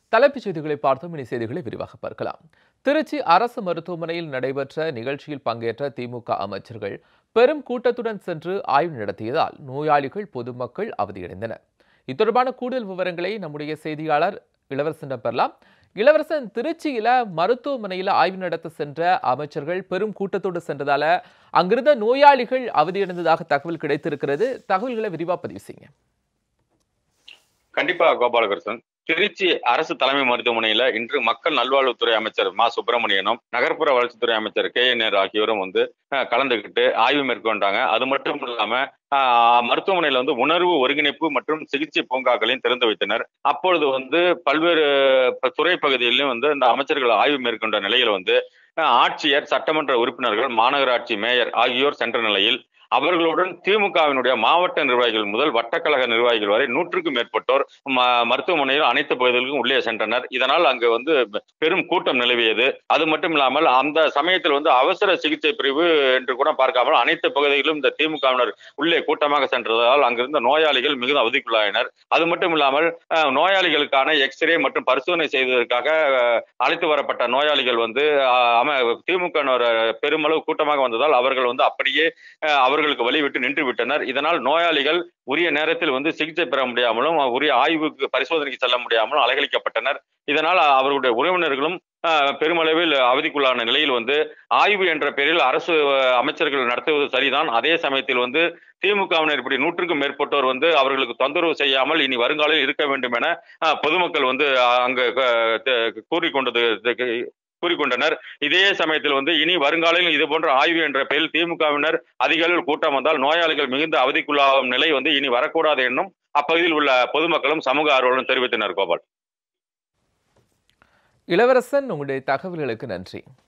தலைப்புச் செய்திகளை பார்த்தோம் இனி செய்திகளை விரிவாக பார்க்கலாம் திருச்சி அரசு மருத்துவமனையில் நடைபெற்ற நிகழ்ச்சியில் பங்கேற்ற திமுக அமைச்சர்கள் பெரும் கூட்டத்துடன் சென்று ஆய்வு நடத்தியதால் நோயாளிகள் பொதுமக்கள் அவதியடைந்தனர் இத்தொடர்பான கூடுதல் விவரங்களை நம்முடைய செய்தியாளர் இளவரசனிடம் பெறலாம் இளவரசன் திருச்சியில மருத்துவமனையில ஆய்வு நடத்த சென்ற அமைச்சர்கள் பெரும் கூட்டத்தோடு சென்றதால அங்கிருந்த நோயாளிகள் அவதியடைந்ததாக தகவல் கிடைத்திருக்கிறது தகவல்களை விரிவா பதிவு செய்யுங்க கண்டிப்பா கோபாலகிருஷ்ணன் திருச்சி அரசு தலைமை மருத்துவமனையில இன்று மக்கள் நல்வாழ்வுத்துறை அமைச்சர் மா சுப்பிரமணியனும் நகர்ப்புற வளர்ச்சித்துறை அமைச்சர் கே என் ஆகியோரும் வந்து அஹ், கலந்துக்கிட்டு ஆய்வு மேற்கொண்டாங்க அது மட்டும் இல்லாம ஆஹ், மருத்துவமனையில வந்து உணர்வு ஒருங்கிணைப்பு மற்றும் சிகிச்சை பூங்காக்களையும் திறந்து வைத்தனர் அப்பொழுது வந்து பல்வேறு ப- துறை பகுதிகளிலும் வந்து இந்த அமைச்சர்கள் ஆய்வு மேற்கொண்ட நிலையில் வந்து அஹ், ஆட்சியர் சட்டமன்ற உறுப்பினர்கள் மாநகராட்சி மேயர் ஆகியோர் சென்ற நிலையில் அவர்களுடன் திமுகவினுடைய மாவட்ட நிர்வாகிகள் முதல் வட்டக்கழக நிர்வாகிகள் வரை நூற்றுக்கும் மேற்பட்டோர் ம- மருத்துவமனையில் அனைத்து பகுதிகளுக்கும் உள்ளே சென்றனர் இதனால் அங்கு வந்து பெரும் கூட்டம் நிலவியது அது மட்டும் இல்லாமல் அந்த சமயத்தில் வந்து அவசர சிகிச்சை பிரிவு என்று கூட பார்க்காமல் அனைத்து பகுதிகளிலும் இந்த திமுகவினர் உள்ளே கூட்டமாக சென்றதால் அங்கிருந்த நோயாளிகள் மிகுந்த அவதிக்குள்ளாயினர் அது மட்டும் இல்லாமல் அஹ், நோயாளிகளுக்கான எக்ஸ்ரே மற்றும் பரிசோதனை செய்வதற்காக அஹ், அழைத்து வரப்பட்ட நோயாளிகள் வந்து அஹ், அம திமுக பெருமளவு கூட்டமாக வந்ததால் அவர்கள் வந்து அப்படியே அஹ், அவர்களுக்கு வழிவிட்டு நின்று விட்டனர் இதனால் நோயாளிகள் உரிய நேரத்தில் வந்து சிகிச்சை பெற முடியாமலும் உரிய ஆய்வுக்கு பரிசோதனைக்கு செல்ல முடியாமலும் அலைகழிக்கப்பட்டனர் இதனால் அவர்களுடைய உறவினர்களும் அஹ், பெருமளவில் அவதிக்குள்ளான நிலையில் வந்து ஆய்வு என்ற பெயரில் அரசு அஹ், அமைச்சர்கள் நடத்துவது சரிதான் அதே சமயத்தில் வந்து திமுகவினர் இப்படி நூற்றுக்கும் மேற்பட்டோர் வந்து அவர்களுக்கு தொந்தரவு செய்யாமல் இனி வருங்காலில் இருக்க வேண்டும் என அஹ், பொதுமக்கள் வந்து அஹ், அங்கு அஹ், த- கூறிக்கொண்டது கூறிக்கொண்டனர் இதே சமயத்தில் வந்து இனி வருங்காலையில் இது போன்ற ஆய்வு என்ற பெயரில் திமுகவினர் அதிக அளவில் கூட்டம் வந்தால் நோயாளிகள் மிகுந்த அவதிக்குள்ளாகும் நிலை வந்து இனி வரக்கூடாது என்னும் அப்பகுதியில் உள்ள பொதுமக்களும் சமூக ஆர்வலரும் தெரிவித்தனர் கோபால் இளவரசன் உங்களுடைய தகவல்களுக்கு நன்றி